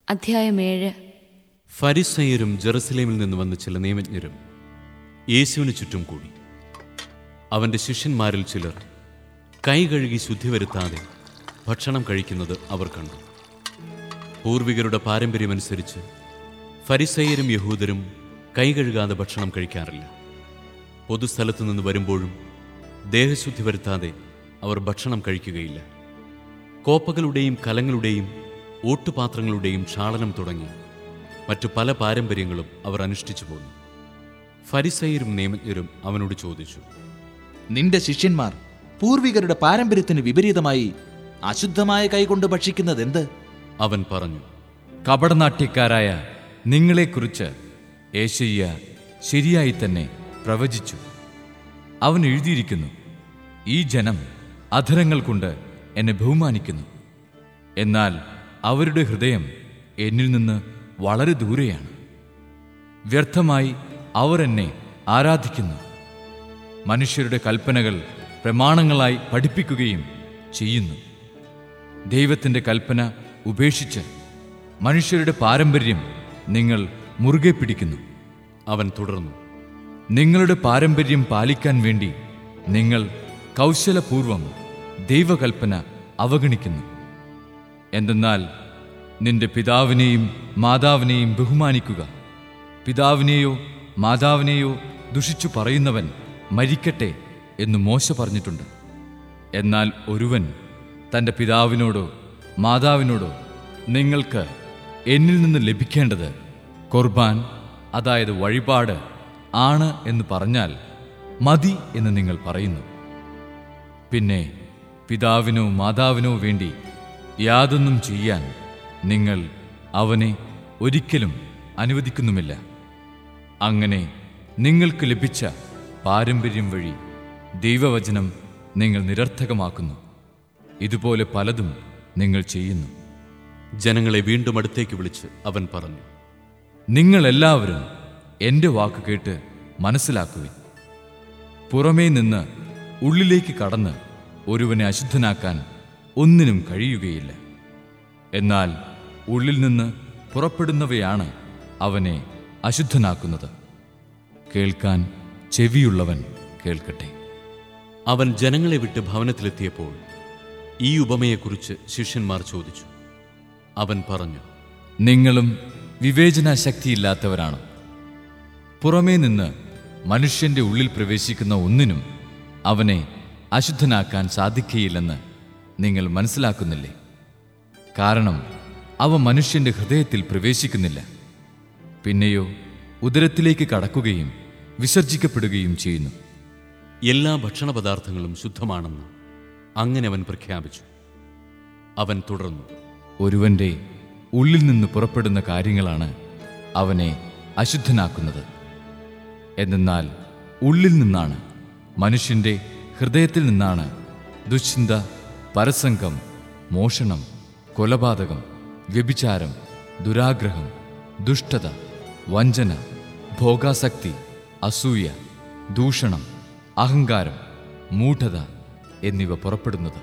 അധ്യായം ഏഴ് ഫരിസയരും ജെറുസലേമിൽ നിന്ന് വന്ന ചില നിയമജ്ഞരും യേശുവിന് ചുറ്റും കൂടി അവന്റെ ശിഷ്യന്മാരിൽ ചിലർ കൈ കഴുകി ശുദ്ധി വരുത്താതെ ഭക്ഷണം കഴിക്കുന്നത് അവർ കണ്ടു പൂർവികരുടെ പാരമ്പര്യമനുസരിച്ച് ഫരിസയരും യഹൂദരും കൈ കഴുകാതെ ഭക്ഷണം കഴിക്കാറില്ല പൊതുസ്ഥലത്തു നിന്ന് വരുമ്പോഴും ദേഹശുദ്ധി വരുത്താതെ അവർ ഭക്ഷണം കഴിക്കുകയില്ല കോപ്പകളുടെയും കലങ്ങളുടെയും ഓട്ടുപാത്രങ്ങളുടെയും ക്ഷാളനം തുടങ്ങി മറ്റു പല പാരമ്പര്യങ്ങളും അവർ അനുഷ്ഠിച്ചു പോന്നു ഫരിസയരും നിയമജ്ഞരും അവനോട് ചോദിച്ചു നിന്റെ ശിഷ്യന്മാർ പൂർവികരുടെ പാരമ്പര്യത്തിന് വിപരീതമായി അശുദ്ധമായ കൈകൊണ്ട് ഭക്ഷിക്കുന്നത് എന്ത് അവൻ പറഞ്ഞു കപടനാട്യക്കാരായ നിങ്ങളെക്കുറിച്ച് ഏശയ്യ ശരിയായി തന്നെ പ്രവചിച്ചു അവൻ എഴുതിയിരിക്കുന്നു ഈ ജനം അധരങ്ങൾ കൊണ്ട് എന്നെ ബഹുമാനിക്കുന്നു എന്നാൽ അവരുടെ ഹൃദയം എന്നിൽ നിന്ന് വളരെ ദൂരെയാണ് വ്യർത്ഥമായി അവർ എന്നെ ആരാധിക്കുന്നു മനുഷ്യരുടെ കൽപ്പനകൾ പ്രമാണങ്ങളായി പഠിപ്പിക്കുകയും ചെയ്യുന്നു ദൈവത്തിൻ്റെ കൽപ്പന ഉപേക്ഷിച്ച് മനുഷ്യരുടെ പാരമ്പര്യം നിങ്ങൾ മുറുകെ പിടിക്കുന്നു അവൻ തുടർന്നു നിങ്ങളുടെ പാരമ്പര്യം പാലിക്കാൻ വേണ്ടി നിങ്ങൾ കൗശലപൂർവം ദൈവകൽപ്പന അവഗണിക്കുന്നു എന്തെന്നാൽ നിന്റെ പിതാവിനെയും മാതാവിനെയും ബഹുമാനിക്കുക പിതാവിനെയോ മാതാവിനെയോ ദുഷിച്ചു പറയുന്നവൻ മരിക്കട്ടെ എന്ന് മോശ പറഞ്ഞിട്ടുണ്ട് എന്നാൽ ഒരുവൻ തൻ്റെ പിതാവിനോടോ മാതാവിനോടോ നിങ്ങൾക്ക് എന്നിൽ നിന്ന് ലഭിക്കേണ്ടത് കുർബാൻ അതായത് വഴിപാട് ആണ് എന്ന് പറഞ്ഞാൽ മതി എന്ന് നിങ്ങൾ പറയുന്നു പിന്നെ പിതാവിനോ മാതാവിനോ വേണ്ടി യാതൊന്നും ചെയ്യാൻ നിങ്ങൾ അവനെ ഒരിക്കലും അനുവദിക്കുന്നുമില്ല അങ്ങനെ നിങ്ങൾക്ക് ലഭിച്ച പാരമ്പര്യം വഴി ദൈവവചനം നിങ്ങൾ നിരർത്ഥകമാക്കുന്നു ഇതുപോലെ പലതും നിങ്ങൾ ചെയ്യുന്നു ജനങ്ങളെ വീണ്ടും അടുത്തേക്ക് വിളിച്ച് അവൻ പറഞ്ഞു നിങ്ങളെല്ലാവരും എൻ്റെ വാക്ക് കേട്ട് മനസ്സിലാക്കുവിൻ പുറമേ നിന്ന് ഉള്ളിലേക്ക് കടന്ന് ഒരുവനെ അശുദ്ധനാക്കാൻ ഒന്നിനും കഴിയുകയില്ല എന്നാൽ ഉള്ളിൽ നിന്ന് പുറപ്പെടുന്നവയാണ് അവനെ അശുദ്ധനാക്കുന്നത് കേൾക്കാൻ ചെവിയുള്ളവൻ കേൾക്കട്ടെ അവൻ ജനങ്ങളെ വിട്ട് ഭവനത്തിലെത്തിയപ്പോൾ ഈ ഉപമയെക്കുറിച്ച് ശിഷ്യന്മാർ ചോദിച്ചു അവൻ പറഞ്ഞു നിങ്ങളും വിവേചനാശക്തിയില്ലാത്തവരാണ് പുറമേ നിന്ന് മനുഷ്യന്റെ ഉള്ളിൽ പ്രവേശിക്കുന്ന ഒന്നിനും അവനെ അശുദ്ധനാക്കാൻ സാധിക്കുകയില്ലെന്ന് നിങ്ങൾ മനസ്സിലാക്കുന്നില്ലേ കാരണം അവ മനുഷ്യന്റെ ഹൃദയത്തിൽ പ്രവേശിക്കുന്നില്ല പിന്നെയോ ഉദരത്തിലേക്ക് കടക്കുകയും വിസർജിക്കപ്പെടുകയും ചെയ്യുന്നു എല്ലാ ഭക്ഷണപദാർത്ഥങ്ങളും ശുദ്ധമാണെന്ന് അങ്ങനെ അവൻ പ്രഖ്യാപിച്ചു അവൻ തുടർന്നു ഒരുവന്റെ ഉള്ളിൽ നിന്ന് പുറപ്പെടുന്ന കാര്യങ്ങളാണ് അവനെ അശുദ്ധനാക്കുന്നത് എന്നാൽ ഉള്ളിൽ നിന്നാണ് മനുഷ്യന്റെ ഹൃദയത്തിൽ നിന്നാണ് ദുശ്ചിന്ത പരസംഗം മോഷണം കൊലപാതകം വ്യഭിചാരം ദുരാഗ്രഹം ദുഷ്ടത വഞ്ചന ഭോഗാസക്തി അസൂയ ദൂഷണം അഹങ്കാരം മൂഢത എന്നിവ പുറപ്പെടുന്നത്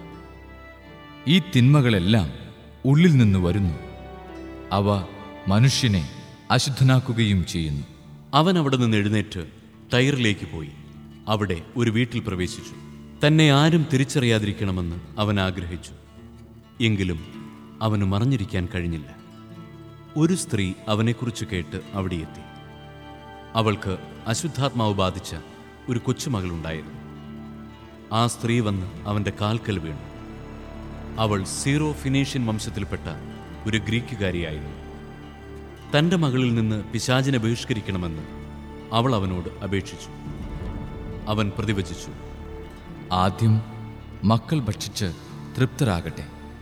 ഈ തിന്മകളെല്ലാം ഉള്ളിൽ നിന്ന് വരുന്നു അവ മനുഷ്യനെ അശുദ്ധനാക്കുകയും ചെയ്യുന്നു അവൻ അവിടെ നിന്ന് എഴുന്നേറ്റ് ടയറിലേക്ക് പോയി അവിടെ ഒരു വീട്ടിൽ പ്രവേശിച്ചു തന്നെ ആരും തിരിച്ചറിയാതിരിക്കണമെന്ന് അവൻ ആഗ്രഹിച്ചു എങ്കിലും അവന് മറഞ്ഞിരിക്കാൻ കഴിഞ്ഞില്ല ഒരു സ്ത്രീ അവനെക്കുറിച്ച് കേട്ട് അവിടെ എത്തി അവൾക്ക് അശുദ്ധാത്മാവ് ബാധിച്ച ഒരു കൊച്ചുമകളുണ്ടായിരുന്നു ആ സ്ത്രീ വന്ന് അവൻ്റെ കാൽക്കൽ വീണു അവൾ സീറോ ഫിനീഷ്യൻ വംശത്തിൽപ്പെട്ട ഒരു ഗ്രീക്കുകാരിയായിരുന്നു തൻ്റെ മകളിൽ നിന്ന് പിശാചിനെ ബഹിഷ്കരിക്കണമെന്ന് അവൾ അവനോട് അപേക്ഷിച്ചു അവൻ പ്രതിവചിച്ചു ആദ്യം മക്കൾ ഭക്ഷിച്ച് തൃപ്തരാകട്ടെ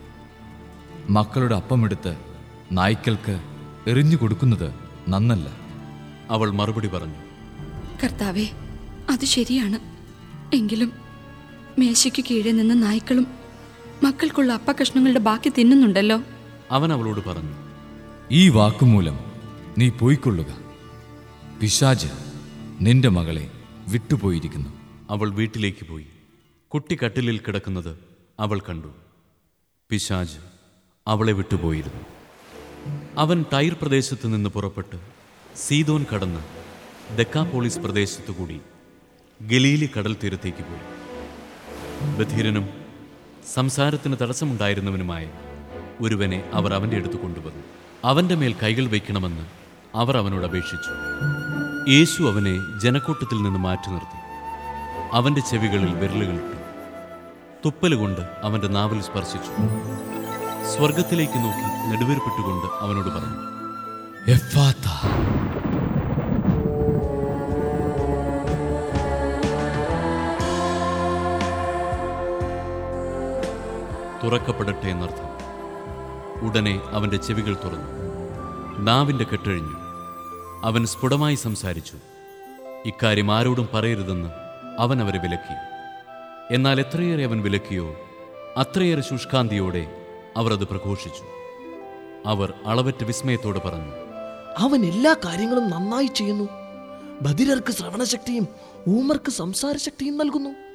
മക്കളുടെ അപ്പമെടുത്ത് നായ്ക്കൾക്ക് എറിഞ്ഞു കൊടുക്കുന്നത് നന്നല്ല അവൾ മറുപടി പറഞ്ഞു കർത്താവെ അത് ശരിയാണ് എങ്കിലും മേശയ്ക്ക് കീഴെ നിന്ന് നായ്ക്കളും മക്കൾക്കുള്ള അപ്പകഷ്ണങ്ങളുടെ ബാക്കി തിന്നുന്നുണ്ടല്ലോ അവൻ അവളോട് പറഞ്ഞു ഈ വാക്കുമൂലം നീ പോയിക്കൊള്ളുക പിശാജ് നിന്റെ മകളെ വിട്ടുപോയിരിക്കുന്നു അവൾ വീട്ടിലേക്ക് പോയി കുട്ടി കട്ടിലിൽ കിടക്കുന്നത് അവൾ കണ്ടു പിശാജ് അവളെ വിട്ടുപോയിരുന്നു അവൻ ടൈർ പ്രദേശത്ത് നിന്ന് പുറപ്പെട്ട് സീതോൻ കടന്ന് ദക്കാപോളിസ് പ്രദേശത്തു കൂടി ഗലീലി കടൽ തീരത്തേക്ക് പോയി ബധിരനും സംസാരത്തിന് തടസ്സമുണ്ടായിരുന്നവനുമായ ഒരുവനെ അവർ അവൻ്റെ അടുത്ത് കൊണ്ടുവന്നു അവൻ്റെ മേൽ കൈകൾ വയ്ക്കണമെന്ന് അവർ അവനോട് അപേക്ഷിച്ചു യേശു അവനെ ജനക്കൂട്ടത്തിൽ നിന്ന് മാറ്റി നിർത്തി അവൻ്റെ ചെവികളിൽ വിരലുകളിട്ടു തുപ്പലുകൊണ്ട് അവൻ്റെ നാവിൽ സ്പർശിച്ചു സ്വർഗത്തിലേക്ക് നോക്കി നെടുവേർപ്പെട്ടുകൊണ്ട് അവനോട് പറഞ്ഞു എഫാത്ത തുറക്കപ്പെടട്ടെ എന്നർത്ഥം ഉടനെ അവൻ്റെ ചെവികൾ തുറന്നു നാവിൻ്റെ കെട്ടഴിഞ്ഞു അവൻ സ്ഫുടമായി സംസാരിച്ചു ഇക്കാര്യം ആരോടും പറയരുതെന്ന് അവൻ അവരെ വിലക്കി എന്നാൽ എത്രയേറെ അവൻ വിലക്കിയോ അത്രയേറെ ശുഷ്കാന്തിയോടെ അവർ അത് പ്രഘോഷിച്ചു അവർ അളവറ്റ വിസ്മയത്തോടെ പറഞ്ഞു അവൻ എല്ലാ കാര്യങ്ങളും നന്നായി ചെയ്യുന്നു ബധിരർക്ക് ശ്രവണശക്തിയും ഊമർക്ക് സംസാരശക്തിയും നൽകുന്നു